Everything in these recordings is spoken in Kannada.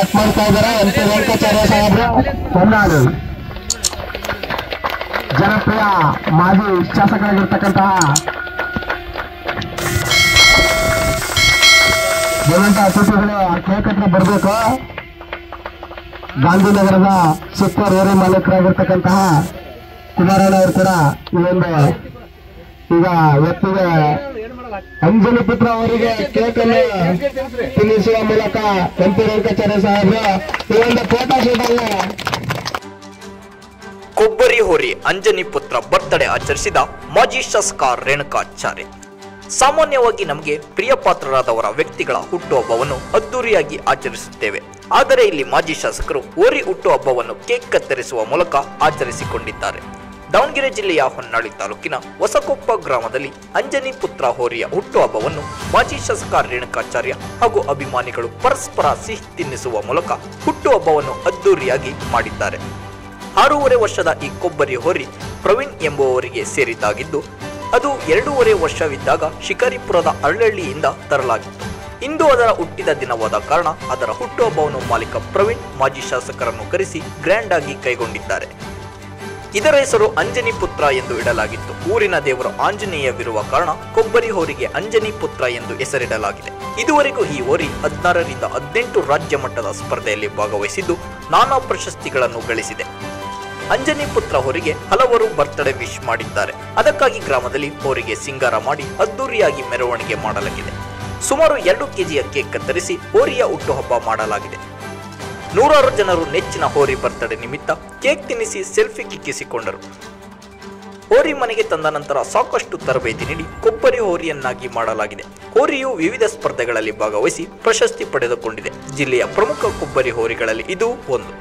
ಕಟ್ ಮಾಡ್ತಾ ಇದ್ದಾರೆ ಎಂ ಪಿ ವೆಂಕಟಾಚಾರ್ಯ ಸಾಹೇಬ್ರು ಹೊನ್ನಾಳಿ ಜನಪ್ರಿಯ ಮಾಜಿ ಶಾಸಕರಾಗಿರ್ತಕ್ಕಂತಹ ಜಯಂತ ಅತಿಥಿಗಳು ಕೇಕ್ ಹತ್ರ ಬರಬೇಕು ಗಾಂಧಿನಗರದ ಸೂಪರ್ ಏರಿ ಮಾಲೀಕರಾಗಿರ್ತಕ್ಕಂತಹ ಕುಮಾರಣ್ಣ ಅವರು ಕೂಡ ಈ ಒಂದು ಈಗ ಒತ್ತಿಗೆ ಅಂಜಲಿ ಪುತ್ರ ಅವರಿಗೆ ಕೇಕ್ ಅನ್ನು ತಿನ್ನಿಸುವ ಮೂಲಕ ಎಂ ಪಿ ವೆಂಕಟಾಚಾರ್ಯ ಸಾಹೇಬರು ಈ ಒಂದು ಫೋಟೋ ಶೂಟ್ ಅನ್ನು ಕೊಬ್ಬರಿ ಹೋರಿ ಅಂಜನಿ ಪುತ್ರ ಬರ್ತ್ಡೇ ಆಚರಿಸಿದ ಮಾಜಿ ಶಾಸಕ ರೇಣುಕಾಚಾರ್ಯ ಸಾಮಾನ್ಯವಾಗಿ ನಮಗೆ ಪ್ರಿಯಪಾತ್ರರಾದವರ ವ್ಯಕ್ತಿಗಳ ಹುಟ್ಟುಹಬ್ಬವನ್ನು ಅದ್ದೂರಿಯಾಗಿ ಆಚರಿಸುತ್ತೇವೆ ಆದರೆ ಇಲ್ಲಿ ಮಾಜಿ ಶಾಸಕರು ಹೋರಿ ಹುಟ್ಟುಹಬ್ಬವನ್ನು ಕೇಕ್ ಕತ್ತರಿಸುವ ಮೂಲಕ ಆಚರಿಸಿಕೊಂಡಿದ್ದಾರೆ ದಾವಣಗೆರೆ ಜಿಲ್ಲೆಯ ಹೊನ್ನಾಳಿ ತಾಲೂಕಿನ ಹೊಸಕೊಪ್ಪ ಗ್ರಾಮದಲ್ಲಿ ಅಂಜನಿ ಪುತ್ರ ಹೋರಿಯ ಹುಟ್ಟುಹಬ್ಬವನ್ನು ಮಾಜಿ ಶಾಸಕ ರೇಣುಕಾಚಾರ್ಯ ಹಾಗೂ ಅಭಿಮಾನಿಗಳು ಪರಸ್ಪರ ಸಿಹಿ ತಿನ್ನಿಸುವ ಮೂಲಕ ಹುಟ್ಟುಹಬ್ಬವನ್ನು ಅದ್ದೂರಿಯಾಗಿ ಮಾಡಿದ್ದಾರೆ ಆರೂವರೆ ವರ್ಷದ ಈ ಕೊಬ್ಬರಿ ಹೋರಿ ಪ್ರವೀಣ್ ಎಂಬುವವರಿಗೆ ಸೇರಿದ್ದಾಗಿದ್ದು ಅದು ಎರಡೂವರೆ ವರ್ಷವಿದ್ದಾಗ ಶಿಕಾರಿಪುರದ ಅರಳಹಳ್ಳಿಯಿಂದ ತರಲಾಗಿತ್ತು ಇಂದು ಅದರ ಹುಟ್ಟಿದ ದಿನವಾದ ಕಾರಣ ಅದರ ಹುಟ್ಟುಹಬ್ಬವನ್ನು ಮಾಲೀಕ ಪ್ರವೀಣ್ ಮಾಜಿ ಶಾಸಕರನ್ನು ಕರೆಸಿ ಗ್ರ್ಯಾಂಡ್ ಆಗಿ ಕೈಗೊಂಡಿದ್ದಾರೆ ಇದರ ಹೆಸರು ಅಂಜನಿ ಪುತ್ರ ಎಂದು ಇಡಲಾಗಿತ್ತು ಊರಿನ ದೇವರು ಆಂಜನೇಯವಿರುವ ಕಾರಣ ಕೊಬ್ಬರಿ ಹೋರಿಗೆ ಅಂಜನಿ ಪುತ್ರ ಎಂದು ಹೆಸರಿಡಲಾಗಿದೆ ಇದುವರೆಗೂ ಈ ಹೋರಿ ಹದಿನಾರರಿಂದ ಹದಿನೆಂಟು ರಾಜ್ಯ ಮಟ್ಟದ ಸ್ಪರ್ಧೆಯಲ್ಲಿ ಭಾಗವಹಿಸಿದ್ದು ನಾನಾ ಪ್ರಶಸ್ತಿಗಳನ್ನು ಗಳಿಸಿದೆ ಅಂಜನಿ ಪುತ್ರ ಹೋರಿಗೆ ಹಲವರು ಬರ್ತ್ಡೇ ವಿಶ್ ಮಾಡಿದ್ದಾರೆ ಅದಕ್ಕಾಗಿ ಗ್ರಾಮದಲ್ಲಿ ಹೋರಿಗೆ ಸಿಂಗಾರ ಮಾಡಿ ಅದ್ದೂರಿಯಾಗಿ ಮೆರವಣಿಗೆ ಮಾಡಲಾಗಿದೆ ಸುಮಾರು ಎರಡು ಕೆಜಿಯ ಕೇಕ್ ಕತ್ತರಿಸಿ ಹೋರಿಯ ಹುಟ್ಟುಹಬ್ಬ ಮಾಡಲಾಗಿದೆ ನೂರಾರು ಜನರು ನೆಚ್ಚಿನ ಹೋರಿ ಬರ್ತಡೇ ನಿಮಿತ್ತ ಕೇಕ್ ತಿನ್ನಿಸಿ ಸೆಲ್ಫಿ ಕಿಕ್ಕಿಸಿಕೊಂಡರು ಹೋರಿ ಮನೆಗೆ ತಂದ ನಂತರ ಸಾಕಷ್ಟು ತರಬೇತಿ ನೀಡಿ ಕೊಬ್ಬರಿ ಹೋರಿಯನ್ನಾಗಿ ಮಾಡಲಾಗಿದೆ ಹೋರಿಯು ವಿವಿಧ ಸ್ಪರ್ಧೆಗಳಲ್ಲಿ ಭಾಗವಹಿಸಿ ಪ್ರಶಸ್ತಿ ಪಡೆದುಕೊಂಡಿದೆ ಜಿಲ್ಲೆಯ ಪ್ರಮುಖ ಕೊಬ್ಬರಿ ಹೋರಿಗಳಲ್ಲಿ ಇದು ಒಂದು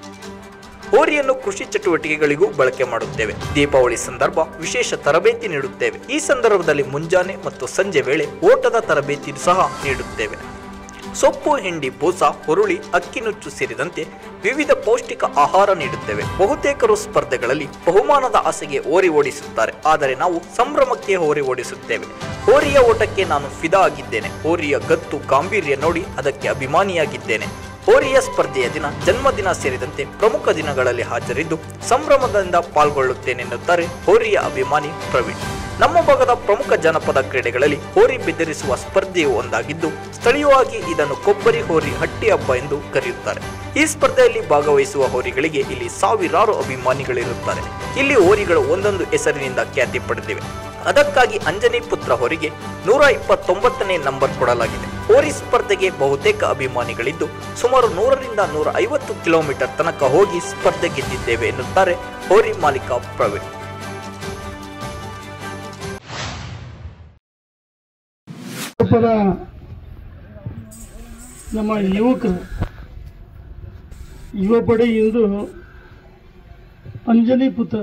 ಹೋರಿಯನ್ನು ಕೃಷಿ ಚಟುವಟಿಕೆಗಳಿಗೂ ಬಳಕೆ ಮಾಡುತ್ತೇವೆ ದೀಪಾವಳಿ ಸಂದರ್ಭ ವಿಶೇಷ ತರಬೇತಿ ನೀಡುತ್ತೇವೆ ಈ ಸಂದರ್ಭದಲ್ಲಿ ಮುಂಜಾನೆ ಮತ್ತು ಸಂಜೆ ವೇಳೆ ಓಟದ ತರಬೇತಿ ಸಹ ನೀಡುತ್ತೇವೆ ಸೊಪ್ಪು ಹಿಂಡಿ ಬೂಸ ಹುರುಳಿ ಅಕ್ಕಿನುಚ್ಚು ಸೇರಿದಂತೆ ವಿವಿಧ ಪೌಷ್ಟಿಕ ಆಹಾರ ನೀಡುತ್ತೇವೆ ಬಹುತೇಕರು ಸ್ಪರ್ಧೆಗಳಲ್ಲಿ ಬಹುಮಾನದ ಆಸೆಗೆ ಹೋರಿ ಓಡಿಸುತ್ತಾರೆ ಆದರೆ ನಾವು ಸಂಭ್ರಮಕ್ಕೆ ಹೋರಿ ಓಡಿಸುತ್ತೇವೆ ಹೋರಿಯ ಓಟಕ್ಕೆ ನಾನು ಫಿದಾ ಆಗಿದ್ದೇನೆ ಹೋರಿಯ ಗತ್ತು ಗಾಂಭೀರ್ಯ ನೋಡಿ ಅದಕ್ಕೆ ಅಭಿಮಾನಿಯಾಗಿದ್ದೇನೆ ಹೋರಿಯ ಸ್ಪರ್ಧೆಯ ದಿನ ಜನ್ಮದಿನ ಸೇರಿದಂತೆ ಪ್ರಮುಖ ದಿನಗಳಲ್ಲಿ ಹಾಜರಿದ್ದು ಸಂಭ್ರಮದಿಂದ ಪಾಲ್ಗೊಳ್ಳುತ್ತೇನೆನ್ನುತ್ತಾರೆ ಹೋರಿಯ ಅಭಿಮಾನಿ ಪ್ರವೀಣ್ ನಮ್ಮ ಭಾಗದ ಪ್ರಮುಖ ಜನಪದ ಕ್ರೀಡೆಗಳಲ್ಲಿ ಹೋರಿ ಬೆದರಿಸುವ ಸ್ಪರ್ಧೆಯು ಒಂದಾಗಿದ್ದು ಸ್ಥಳೀಯವಾಗಿ ಇದನ್ನು ಕೊಬ್ಬರಿ ಹೋರಿ ಹಟ್ಟಿ ಹಬ್ಬ ಎಂದು ಕರೆಯುತ್ತಾರೆ ಈ ಸ್ಪರ್ಧೆಯಲ್ಲಿ ಭಾಗವಹಿಸುವ ಹೋರಿಗಳಿಗೆ ಇಲ್ಲಿ ಸಾವಿರಾರು ಅಭಿಮಾನಿಗಳಿರುತ್ತಾರೆ ಇಲ್ಲಿ ಹೋರಿಗಳು ಒಂದೊಂದು ಹೆಸರಿನಿಂದ ಖ್ಯಾತಿ ಪಡೆದಿವೆ ಅದಕ್ಕಾಗಿ ಅಂಜನಿ ಪುತ್ರ ಹೋರಿಗೆ ನೂರ ಇಪ್ಪತ್ತೊಂಬತ್ತನೇ ನಂಬರ್ ಕೊಡಲಾಗಿದೆ ಹೋರಿ ಸ್ಪರ್ಧೆಗೆ ಬಹುತೇಕ ಅಭಿಮಾನಿಗಳಿದ್ದು ಸುಮಾರು ನೂರರಿಂದ ನೂರ ಐವತ್ತು ಕಿಲೋಮೀಟರ್ ತನಕ ಹೋಗಿ ಸ್ಪರ್ಧೆ ಗೆದ್ದಿದ್ದೇವೆ ಎನ್ನುತ್ತಾರೆ ಹೋರಿ ಮಾಲೀಕ ಪ್ರವೀಣ್ ಪದ ನಮ್ಮ ಯುವಕರು ಯುವ ಪಡೆ ಇಂದು ಅಂಜನಿ ಪುತ್ರ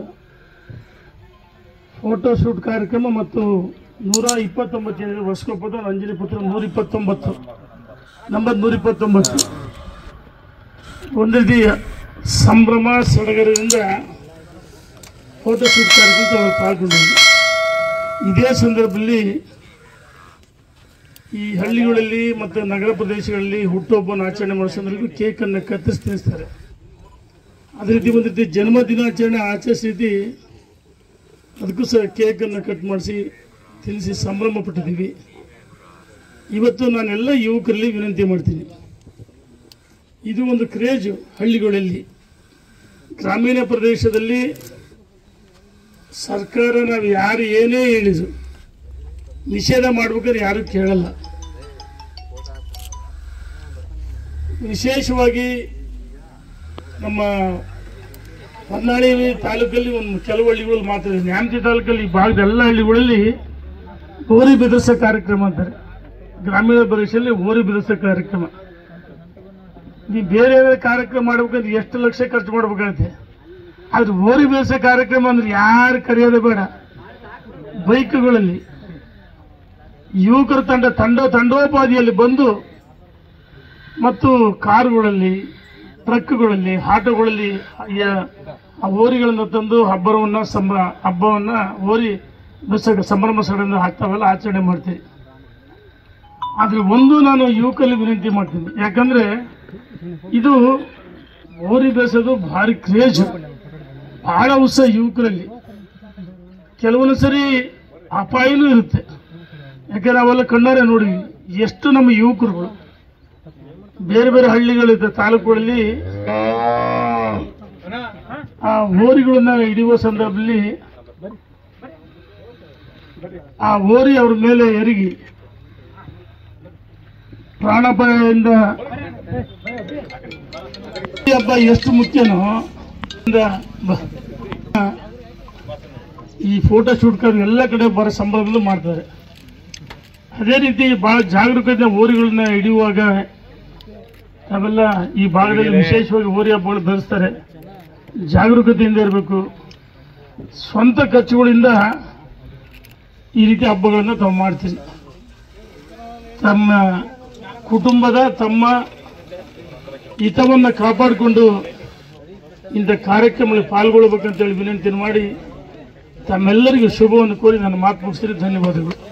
ಫೋಟೋ ಶೂಟ್ ಕಾರ್ಯಕ್ರಮ ಮತ್ತು ನೂರ ಇಪ್ಪತ್ತೊಂಬತ್ತು ವರ್ಷಕ್ಕೊಪ್ಪದ ಅಂಜನಿ ಪುತ್ರ ನೂರ ಇಪ್ಪತ್ತೊಂಬತ್ತು ನಂಬರ್ ನೂರ ಇಪ್ಪತ್ತೊಂಬತ್ತು ಒಂದು ರೀತಿ ಸಂಭ್ರಮ ಸಡಗರದಿಂದ ಫೋಟೋ ಶೂಟ್ ಕಾರ್ಯಕ್ರಮಕ್ಕೆ ಅವರು ಪಾಲ್ಗೊಂಡಿದ್ದರು ಇದೇ ಸಂದರ್ಭದಲ್ಲಿ ಈ ಹಳ್ಳಿಗಳಲ್ಲಿ ಮತ್ತು ನಗರ ಪ್ರದೇಶಗಳಲ್ಲಿ ಹುಟ್ಟುಹಬ್ಬವನ್ನು ಆಚರಣೆ ಮಾಡೋ ಸಂದರ್ಭದಲ್ಲಿ ಕೇಕನ್ನು ಕತ್ತರಿಸಿ ತಿನ್ನಿಸ್ತಾರೆ ಅದೇ ರೀತಿ ಒಂದು ರೀತಿ ಜನ್ಮ ದಿನಾಚರಣೆ ಆಚರಿಸಿ ರೀತಿ ಅದಕ್ಕೂ ಸಹ ಕೇಕನ್ನು ಕಟ್ ಮಾಡಿಸಿ ತಿನ್ನಿಸಿ ಸಂಭ್ರಮ ಪಟ್ಟಿದ್ದೀವಿ ಇವತ್ತು ನಾನೆಲ್ಲ ಯುವಕರಲ್ಲಿ ವಿನಂತಿ ಮಾಡ್ತೀನಿ ಇದು ಒಂದು ಕ್ರೇಜು ಹಳ್ಳಿಗಳಲ್ಲಿ ಗ್ರಾಮೀಣ ಪ್ರದೇಶದಲ್ಲಿ ಸರ್ಕಾರ ನಾವು ಯಾರು ಏನೇ ಹೇಳಿದ್ರು ನಿಷೇಧ ಮಾಡ್ಬೇಕಾದ್ರೆ ಯಾರು ಕೇಳಲ್ಲ ವಿಶೇಷವಾಗಿ ನಮ್ಮ ಹೊನ್ನಾಳಿ ತಾಲೂಕಲ್ಲಿ ಒಂದು ಕೆಲವು ಹಳ್ಳಿಗಳು ಮಾತ್ರ ಇದೆ. ನ್ಯಾಮತಿ ತಾಲೂಕಲ್ಲಿ ಈ ಭಾಗದ ಎಲ್ಲ ಹಳ್ಳಿಗಳಲ್ಲಿ ಹೋರಿ ಬೆದರಿಸೋ ಕಾರ್ಯಕ್ರಮ ಅಂತಾರೆ ಗ್ರಾಮೀಣ ಪ್ರದೇಶದಲ್ಲಿ ಹೋರಿ ಬೆದರಿಸೋ ಕಾರ್ಯಕ್ರಮ ನೀವು ಬೇರೆ ಬೇರೆ ಕಾರ್ಯಕ್ರಮ ಮಾಡ್ಬೇಕಂದ್ರೆ ಎಷ್ಟು ಲಕ್ಷ ಖರ್ಚು ಮಾಡ್ಬೇಕಾಗತ್ತೆ ಆದ್ರೆ ಹೋರಿ ಬೆದರಿಸೋ ಕಾರ್ಯಕ್ರಮ ಅಂದ್ರೆ ಯಾರು ಕರೆಯೋದೇ ಬೇಡ ಬೈಕ್ಗಳಲ್ಲಿ ಯುವಕರ ತಂಡ ತಂಡ ತಂಡೋಪಾದಿಯಲ್ಲಿ ಬಂದು ಮತ್ತು ಕಾರುಗಳಲ್ಲಿ ಟ್ರಕ್ಗಳಲ್ಲಿ ಆಟೋಗಳಲ್ಲಿ ಯ- ಆ ಹೋರಿಗಳನ್ನು ತಂದು ಹಬ್ಬವನ್ನ ಸಂಭ್ರ ಹಬ್ಬವನ್ನ ಹೋರಿ ಬೆಸಗ ಸಂಭ್ರಮ ಸಡನ್ನ ಹಾಕ್ತಾವೆಲ್ಲ ಆಚರಣೆ ಮಾಡ್ತೀವಿ ಆದ್ರೆ ಒಂದು ನಾನು ಯುವಕರಲ್ಲಿ ವಿನಂತಿ ಮಾಡ್ತೀನಿ ಯಾಕಂದ್ರೆ ಇದು ಹೋರಿ ಬೇಸೋದು ಭಾರಿ ಕ್ರೇಜ್ ಬಹಳ ಉತ್ಸಾಹ ಯುವಕರಲ್ಲಿ ಕೆಲವೊಂದು ಸರಿ ಅಪಾಯನೂ ಇರುತ್ತೆ ಯಾಕಂದ್ರೆ ನಾವೆಲ್ಲ ಕಣ್ಣಾರೆ ನೋಡಿ ಎಷ್ಟು ನಮ್ಮ ಯುವಕರುಗಳು ಬೇರೆ ಬೇರೆ ಹಳ್ಳಿಗಳಿದ್ದ ತಾಲೂಕುಗಳಲ್ಲಿ ಆ ಹೋರಿಗಳನ್ನ ಹಿಡಿಯುವ ಸಂದರ್ಭದಲ್ಲಿ ಆ ಹೋರಿ ಅವ್ರ ಮೇಲೆ ಎರಗಿ ಪ್ರಾಣಾಪಾಯದಿಂದ ಈ ಹಬ್ಬ ಎಷ್ಟು ಮುಖ್ಯನೋ ಇಂದ ಬ- ಈ ಫೋಟೋ ಶೂಟ್ ಎಲ್ಲ ಕಡೆ ಬರೋ ಸಂಭ್ರಮದಲ್ಲೂ ಮಾಡ್ತಾರೆ ಅದೇ ರೀತಿ ಬಹಳ ಜಾಗರೂಕತೆ ಹೋರಿಗಳನ್ನ ಹಿಡಿಯುವಾಗ ನಾವೆಲ್ಲ ಈ ಭಾಗದಲ್ಲಿ ವಿಶೇಷವಾಗಿ ಹೋರಿ ಹಬ್ಬಗಳು ಧರಿಸ್ತಾರೆ ಜಾಗರೂಕತೆಯಿಂದ ಇರಬೇಕು ಸ್ವಂತ ಖರ್ಚುಗಳಿಂದ ಈ ರೀತಿ ಹಬ್ಬಗಳನ್ನು ತಾವು ಮಾಡ್ತೀವಿ ತಮ್ಮ ಕುಟುಂಬದ ತಮ್ಮ ಹಿತವನ್ನು ಕಾಪಾಡಿಕೊಂಡು ಇಂಥ ಕಾರ್ಯಕ್ರಮದಲ್ಲಿ ಪಾಲ್ಗೊಳ್ಬೇಕಂತೇಳಿ ವಿನಂತಿಯನ್ನು ಮಾಡಿ ತಮ್ಮೆಲ್ಲರಿಗೂ ಶುಭವನ್ನು ಕೋರಿ ನಾನು ಮಾತು ಮುಗಿಸ್ತೀನಿ ಧನ್ಯವಾದಗಳು